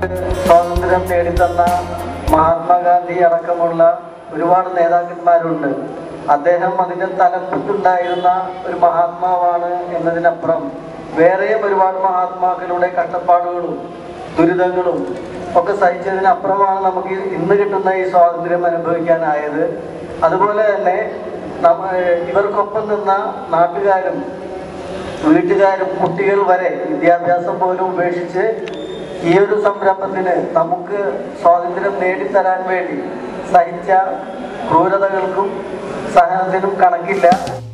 സ്വാതന്ത്ര്യം നേടിത്തന്ന മഹാത്മാഗാന്ധി അടക്കമുള്ള ഒരുപാട് നേതാക്കന്മാരുണ്ട് അദ്ദേഹം അതിന്റെ തലപ്പത്തുണ്ടായിരുന്ന ഒരു മഹാത്മാവാണ് എന്നതിനപ്പുറം വേറെയും ഒരുപാട് മഹാത്മാക്കളുടെ കഷ്ടപ്പാടുകളും ദുരിതങ്ങളും ഒക്കെ സഹിച്ചതിനപ്പുറമാണ് നമുക്ക് ഇന്ന് കിട്ടുന്ന ഈ സ്വാതന്ത്ര്യം അനുഭവിക്കാനായത് അതുപോലെ തന്നെ നമ്മ ഇവർക്കൊപ്പം നിന്ന നാട്ടുകാരും വീട്ടുകാരും കുട്ടികൾ വരെ വിദ്യാഭ്യാസം പോലും ഉപേക്ഷിച്ച് ഈ ഒരു സംരംഭത്തിന് നമുക്ക് സ്വാതന്ത്ര്യം നേടിത്തരാൻ വേണ്ടി സഹിച്ച ക്രൂരതകൾക്കും സഹനത്തിനും കണക്കില്ല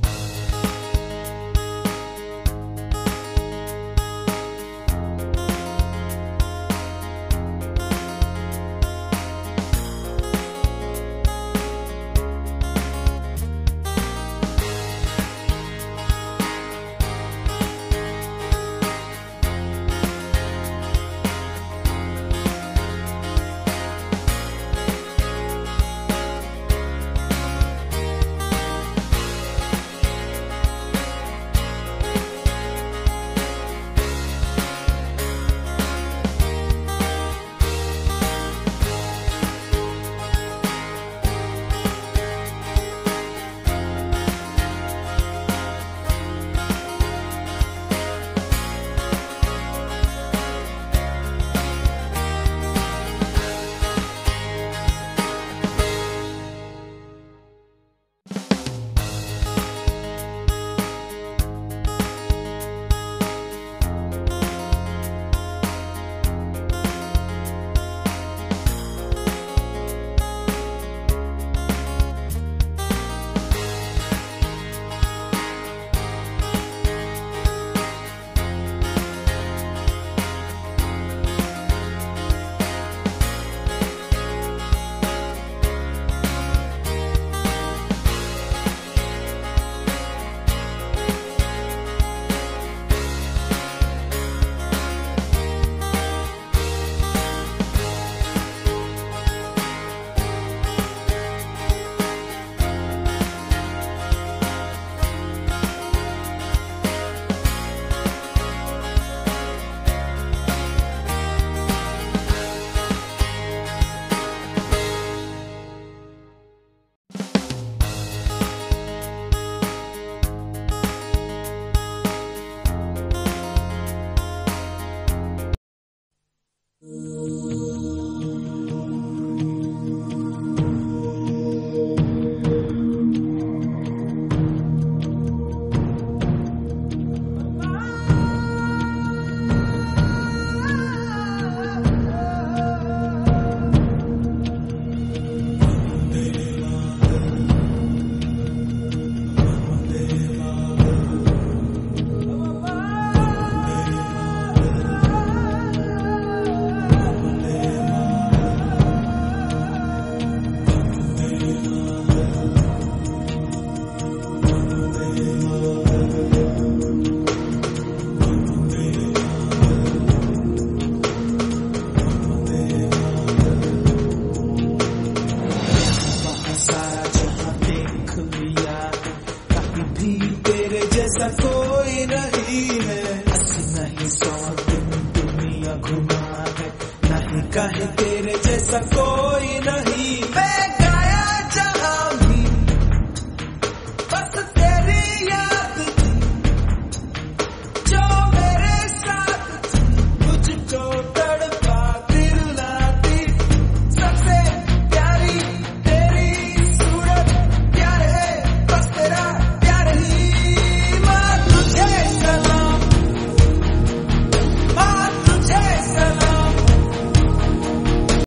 सारा जहां देख लिया कहीं भी तेरे जैसा कोई नहीं है अस्सी नहीं सौ दिन दुनिया घुमा है नहीं कहे तेरे जैसा कोई